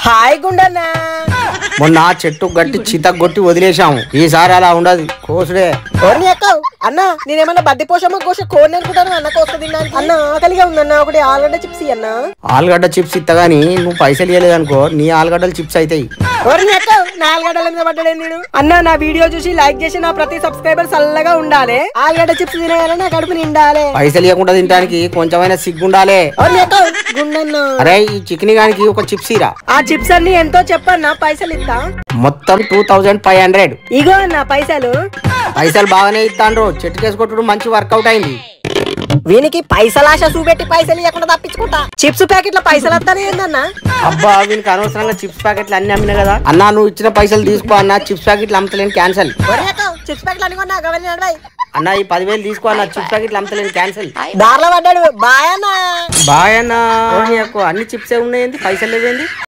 hi గుండన్నా మొన్న ఆ చెట్టు గట్టి చిత కొట్టి వదిలేశాము ఈసారి అలా ఉండదు కోసుడే ఎవరిని ఎక్కవు అన్న నేనేమన్నా బద్ది పోషమ్మ కోస కోడిని అనుకుంటాను అన్న కోస్త తినడానికి అన్న ఆకలిగా ఉందన్న ఒకటి ఆలుగడ్డ చిప్స్ అన్న ఆలుగడ్డ చిప్స్ ఇత్తగాని నువ్వు పైసలు ఇవ్వలేదు అనుకో నీ ఆలుగడ్డలు చిప్స్ అవుతాయి ఎవరిని ఎక్కవు నా ఆలుగడ్డల మీద పడ్డాడే నేను అన్న నా వీడియో చూసి లైక్ చేసి నా ప్రతి సబ్స్క్రైబర్ చల్లగా ఉండాలి ఆలుగడ్డ చిప్స్ తినేయాలి నా కడుపు నిండాలి పైసలు ఇవ్వకుండా తినడానికి కొంచెమైనా సిగ్గుండాలే ఎవరిని ఎక్కవు గుండన్న అరే ఈ చికెన్ గానికి ఒక చిప్స్ ఇరా ఆ చిప్స్ అన్ని ఎంతో చెప్పన్నా పైసలు ఇస్తా మొత్తం టూ థౌజండ్ ఫైవ్ హండ్రెడ్ ఇగో అన్న పైసలు పైసలు బాగానే ఇస్తాండ్రు చెట్టు కేసుకొట్టుడు మంచి వర్కౌట్ అయింది వీనికి పైసలు ఆశ చూపెట్టి పైసలు ఇవ్వకుండా తప్పించుకుంటా చిప్స్ ప్యాకెట్ల పైసలు వస్తానే ఏందన్నా అబ్బా వీనికి అనవసరంగా చిప్స్ ప్యాకెట్లు అన్ని అమ్మినా కదా అన్నా నువ్వు ఇచ్చిన పైసలు తీసుకో అన్న చిప్స్ ప్యాకెట్లు అమ్మతలేని క్యాన్సల్ చిప్స్ ప్యాకెట్లు అని కొన్నా గవర్నీ నడవాయి అన్న ఈ పదివేలు తీసుకో అన్న చిప్స్ ప్యాకెట్లు అమ్మతలేని క్యాన్సల్ దారిలో పడ్డాడు బాయ్ అన్న బాయ్ అన్న అన్ని చిప్సే ఉన్నాయండి పైసలు లేవేంది